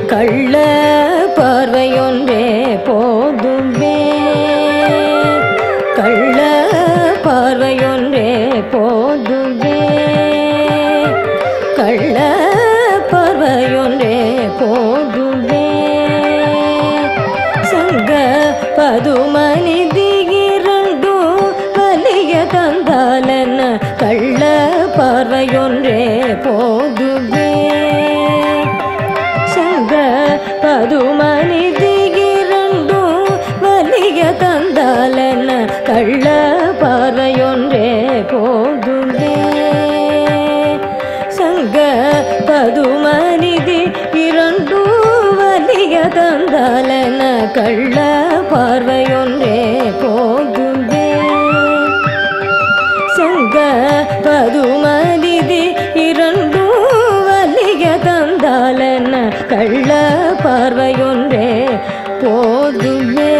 கள்ள பார்வையொன்றே போதுமே கள்ள பார்வையொன்றே போதுமே கள்ள பார்வையொன்றே போதுமே சங்க பதுமனிதி இரண்டும் வலிய தந்தாலன கள்ள பார்வையொன்றே போதுமே சங்க பதுமனிதி இரண்டும் வலிய தந்தாலன கள்ள பார்வையொன்றே போதுமே சங்க பதுமனிதி இரண்டும் வலிய தந்தாலன கள்ள பார்வையொன்றே போதுமே சங்க பதுமலிதி இரண்டும் வலிய தந்தாலன கள்ள பார்வையொன்றே போதுமே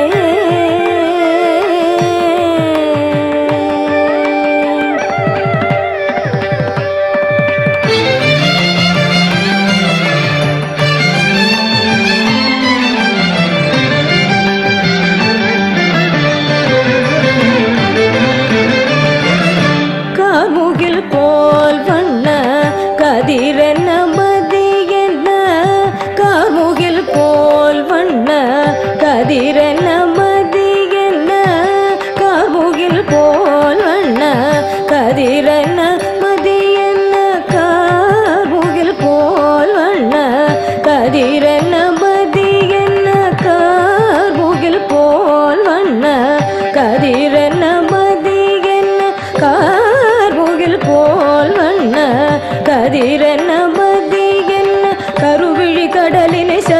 காமுகில் போல் வண்ண கதிரென்ன மதியென்ன காமுகில் போல் வண்ண கதிரென்ன மதியென்ன காமுகில் போல் வண்ண கதிரென்ன மதியென்ன காமுகில் போல் வண்ண கதிரென்ன மதியென்ன கார்முகில் போல் வண்ண கதிரென்ன மதியென்ன கார்முகில் போல் வண்ண கதிரென்ன மதியென்ன கருவிழி கடலினை ச